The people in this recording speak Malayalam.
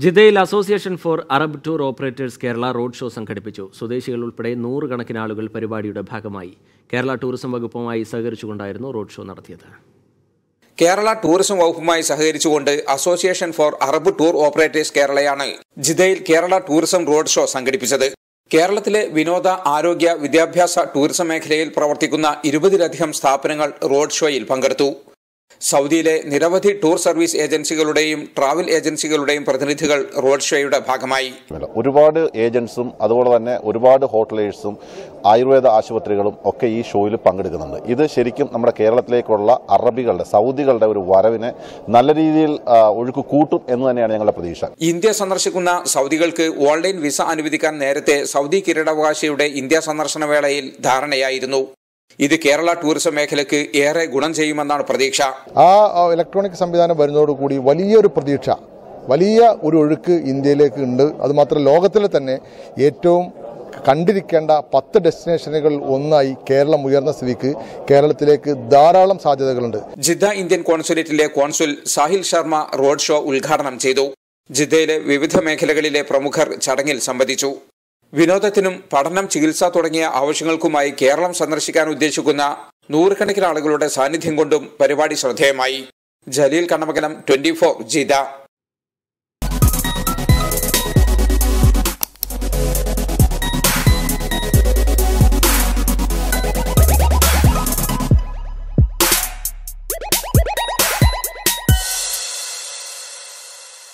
ജിദ്ദയിൽ association for Arab tour operators Kerala road show സംഘടിപ്പിച്ചു സ്വദേശികൾ ഉൾപ്പെടെ നൂറുകണക്കിന് ആളുകൾ പരിപാടിയുടെ ഭാഗമായി കേരള ടൂറിസം വകുപ്പുമായി സഹകരിച്ചുകൊണ്ടായിരുന്നു റോഡ് ഷോ നടത്തിയത് കേരള ടൂറിസം വകുപ്പുമായി സഹകരിച്ചുകൊണ്ട് association for Arab tour operators കേരളയാണ് ജിദ്ദയിൽ കേരള ടൂറിസം റോഡ് ഷോ സംഘടിപ്പിച്ചത് കേരളത്തിലെ വിനോദ ആരോഗ്യ വിദ്യാഭ്യാസ ടൂറിസം മേഖലയിൽ പ്രവർത്തിക്കുന്ന ഇരുപതിലധികം സ്ഥാപനങ്ങൾ റോഡ് ഷോയിൽ പങ്കെടുത്തു സൗദിയിലെ നിരവധി ടൂർ സർവീസ് ഏജൻസികളുടെയും ട്രാവൽ ഏജൻസികളുടെയും പ്രതിനിധികൾ റോഡ് ഷോയുടെ ഭാഗമായി ഒരുപാട് ഏജൻസും അതുപോലെ തന്നെ ഒരുപാട് ഹോട്ടലേഴ്സും ആയുർവേദ ആശുപത്രികളും ഒക്കെ ഈ ഷോയിൽ പങ്കെടുക്കുന്നുണ്ട് ഇത് ശരിക്കും നമ്മുടെ കേരളത്തിലേക്കുള്ള അറബികളുടെ സൗദികളുടെ ഒരു വരവിനെ നല്ല രീതിയിൽ ആ, ഒഴുക്ക് കൂട്ടും എന്ന് തന്നെയാണ് ഞങ്ങളുടെ പ്രതീക്ഷ ഇന്ത്യ സന്ദർശിക്കുന്ന സൗദികൾക്ക് ഓൺലൈൻ വിസ അനുവദിക്കാൻ നേരത്തെ സൗദി കിരീടാവകാശിയുടെ ഇന്ത്യ സന്ദർശന വേളയിൽ ധാരണയായിരുന്നു ഇത് കേരള ടൂറിസം മേഖലയ്ക്ക് ഏറെ ഗുണം ചെയ്യുമെന്നാണ് പ്രതീക്ഷ ആ ആ ഇലക്ട്രോണിക് സംവിധാനം വരുന്നതോടുകൂടി വലിയൊരു പ്രതീക്ഷ വലിയ ഒരു ഒഴുക്ക് ഇന്ത്യയിലേക്ക് ഉണ്ട് അതുമാത്രം ലോകത്തിലെ തന്നെ ഏറ്റവും കണ്ടിരിക്കേണ്ട പത്ത് ഡെസ്റ്റിനേഷനുകൾ ഒന്നായി കേരളം ഉയർന്ന സ്ഥിതിക്ക് കേരളത്തിലേക്ക് ധാരാളം സാധ്യതകളുണ്ട് ജിദ്ദ ഇന്ത്യൻ കോൺസുലേറ്റിലെ consul Sahil Sharma road show ഉദ്ഘാടനം ചെയ്തു ജിദ്ദയിലെ വിവിധ മേഖലകളിലെ പ്രമുഖർ ചടങ്ങിൽ സംബന്ധിച്ചു വിനോദത്തിനും പഠനം ചികിത്സ തുടങ്ങിയ ആവശ്യങ്ങൾക്കുമായി കേരളം സന്ദർശിക്കാൻ ഉദ്ദേശിക്കുന്ന നൂറുകണക്കിന് ആളുകളുടെ സാന്നിധ്യം കൊണ്ടും പരിപാടി ശ്രദ്ധേയമായി Jaleel Kannamakalam twenty four Jeddah